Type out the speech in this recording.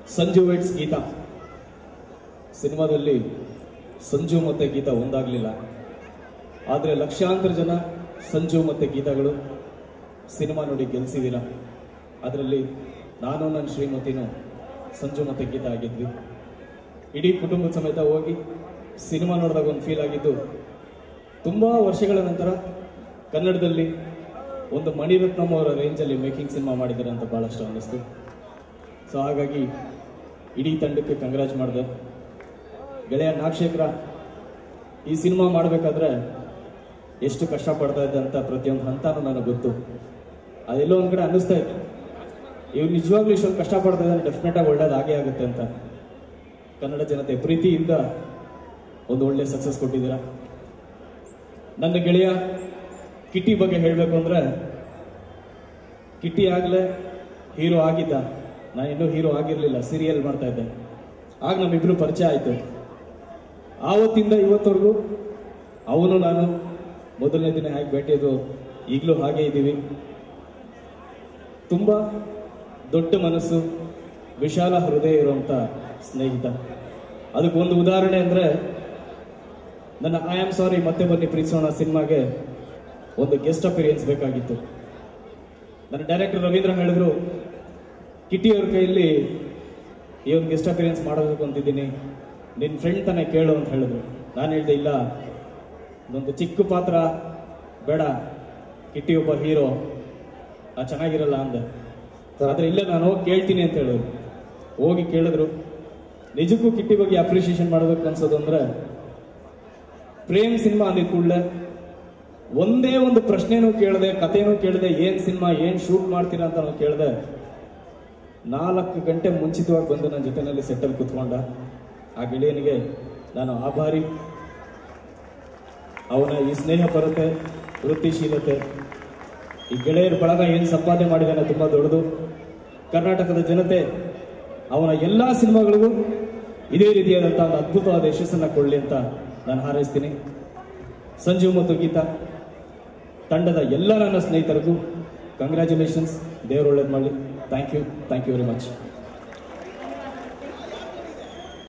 Sanju vets Geetha ಸಿನಿಮಾದಲ್ಲಿ ಸಂಜು ಮತ್ತೆ ಗೀತಾ ಒಂದಾಗಲಿಲ್ಲ ಆದರೆ ಲಕ್ಷಾಂತರ ಜನ ಸಂಜು ಮತ್ತೆ ಗೀತಾಗಳು ಸಿನಿಮಾ ನೋಡಿ ಗೆಲ್ಸಿದ್ದೀರ ಅದರಲ್ಲಿ ನಾನು ನನ್ನ ಶ್ರೀಮತಿನೂ ಸಂಜು ಮತ್ತೆ ಗೀತಾ ಆಗಿದ್ವಿ ಇಡೀ ಕುಟುಂಬದ ಸಮೇತ ಹೋಗಿ ಸಿನಿಮಾ ನೋಡಿದಾಗ ಒಂದು ಫೀಲ್ ಆಗಿದ್ದು ತುಂಬ ವರ್ಷಗಳ ನಂತರ ಕನ್ನಡದಲ್ಲಿ ಒಂದು ಮಣಿರತ್ನಂ ಅವರ ರೇಂಜಲ್ಲಿ ಮೇಕಿಂಗ್ ಸಿನಿಮಾ ಮಾಡಿದ್ದಾರೆ ಅಂತ ಭಾಳಷ್ಟು ಅನ್ನಿಸ್ತು ಸೊ ಹಾಗಾಗಿ ಇಡೀ ತಂಡಕ್ಕೆ ಕಂಗ್ರಾಜ್ ಮಾಡಿದೆ ಗೆಳೆಯ ನಾಗಶೇಖರ ಈ ಸಿನಿಮಾ ಮಾಡಬೇಕಾದ್ರೆ ಎಷ್ಟು ಕಷ್ಟಪಡ್ತಾ ಇದ್ದೆ ಅಂತ ಪ್ರತಿಯೊಂದು ಹಂತನೂ ನನಗೆ ಗೊತ್ತು ಅದೆಲ್ಲೋ ಒಂದು ಕಡೆ ಅನ್ನಿಸ್ತಾ ಇತ್ತು ಇವ್ರು ನಿಜವಾಗ್ಲೂ ಇಷ್ಟೊಂದು ಕಷ್ಟಪಡ್ತಾ ಇದ್ದಾರೆ ಡೆಫಿನೆಟ್ ಆಗಿ ಒಳ್ಳೇದು ಆಗೇ ಆಗುತ್ತೆ ಅಂತ ಕನ್ನಡ ಜನತೆ ಪ್ರೀತಿಯಿಂದ ಒಂದು ಒಳ್ಳೆ ಸಕ್ಸಸ್ ಕೊಟ್ಟಿದ್ದೀರಾ ನನ್ನ ಗೆಳೆಯ ಕಿಟ್ಟಿ ಬಗ್ಗೆ ಹೇಳಬೇಕು ಅಂದ್ರೆ ಕಿಟ್ಟಿ ಆಗ್ಲೇ ಹೀರೋ ಆಗಿದ್ದ ನಾನು ಇನ್ನೂ ಹೀರೋ ಆಗಿರಲಿಲ್ಲ ಸೀರಿಯಲ್ ಮಾಡ್ತಾ ಇದ್ದೆ ಆಗ ನಮ್ಮಿಬ್ರು ಪರಿಚಯ ಆಯಿತು ಆವತ್ತಿಂದ ಇವತ್ತವರೆಗೂ ಅವನು ನಾನು ಮೊದಲನೇ ದಿನ ಹೇಗೆ ಭೇಟಿಯಾದು ಈಗಲೂ ಹಾಗೆ ಇದ್ದೀವಿ ತುಂಬ ದೊಡ್ಡ ಮನಸ್ಸು ವಿಶಾಲ ಹೃದಯ ಇರುವಂಥ ಸ್ನೇಹಿತ ಅದಕ್ಕೊಂದು ಉದಾಹರಣೆ ಅಂದರೆ ನನ್ನ ಐ ಆಮ್ ಸಾರಿ ಮತ್ತೆ ಬನ್ನಿ ಪ್ರೀತಿಸೋಣ ಸಿನಿಮಾಗೆ ಒಂದು ಗೆಸ್ಟ್ ಅಪಿರಿಯನ್ಸ್ ಬೇಕಾಗಿತ್ತು ನನ್ನ ಡೈರೆಕ್ಟರ್ ರವೀಂದ್ರ ಹೇಳಿದ್ರು ಕಿಟ್ಟಿ ಅವ್ರ ಕೈಯಲ್ಲಿ ಈ ಒಂದು ಗೆಸ್ಟ್ ಅಪಿರಿಯನ್ಸ್ ಮಾಡೋದಕ್ಕೆ ಅಂತಿದ್ದೀನಿ ನಿನ್ನ ಫ್ರೆಂಡ್ ತಾನೇ ಕೇಳು ಅಂತ ಹೇಳಿದ್ರು ನಾನು ಹೇಳ್ದೆ ಇಲ್ಲ ಇದೊಂದು ಚಿಕ್ಕ ಪಾತ್ರ ಬೇಡ ಕಿಟ್ಟಿ ಒಬ್ಬ ಹೀರೋ ಆ ಚೆನ್ನಾಗಿರಲ್ಲ ಅಂದೆ ಆದ್ರೆ ಇಲ್ಲ ನಾನು ಹೋಗಿ ಕೇಳ್ತೀನಿ ಅಂತ ಹೇಳಿದ್ರು ಹೋಗಿ ಕೇಳಿದ್ರು ನಿಜಕ್ಕೂ ಕಿಟ್ಟಿ ಬಗ್ಗೆ ಅಪ್ರಿಷಿಯೇಷನ್ ಮಾಡೋದಕ್ಕೆ ಅನ್ಸೋದು ಅಂದ್ರೆ ಪ್ರೇಮ್ ಸಿನಿಮಾ ಅಂದಿದ ಕೂಡಲೇ ಒಂದೇ ಒಂದು ಪ್ರಶ್ನೆನೂ ಕೇಳದೆ ಕಥೆನೂ ಕೇಳದೆ ಏನ್ ಸಿನಿಮಾ ಏನ್ ಶೂಟ್ ಮಾಡ್ತೀರಾ ಅಂತ ನಾವು ಕೇಳದೆ ನಾಲ್ಕು ಗಂಟೆ ಮುಂಚಿತವಾಗಿ ಬಂದು ನನ್ನ ಜೊತೆನಲ್ಲಿ ಸೆಟ್ಟಲ್ಲಿ ಕುತ್ಕೊಂಡ ಆ ಗೆಳೆಯನಿಗೆ ನಾನು ಆಭಾರಿ ಅವನ ಈ ಸ್ನೇಹ ಪರತೆ ವೃತ್ತಿಶೀಲತೆ ಈ ಗೆಳೆಯರ ಬಳಗ ಏನು ಸಂಪಾದನೆ ಮಾಡಿದಾನೆ ತುಂಬಾ ದೊಡ್ಡದು ಕರ್ನಾಟಕದ ಜನತೆ ಅವನ ಎಲ್ಲಾ ಸಿನಿಮಾಗಳಿಗೂ ಇದೇ ರೀತಿಯಾದಂಥ ಒಂದು ಅದ್ಭುತವಾದ ಯಶಸ್ಸನ್ನ ಕೊಡಲಿ ಅಂತ ನಾನು ಹಾರೈಸ್ತೀನಿ ಸಂಜೀವ್ ಮತ್ತು ಗೀತಾ ತಂಡದ ಎಲ್ಲ ನನ್ನ ಸ್ನೇಹಿತರಿಗೂ ಕಂಗ್ರ್ಯಾಚುಲೇಷನ್ಸ್ ದೇವರು ಒಳ್ಳೇದು ಮಾಡಲಿ thank you thank you very much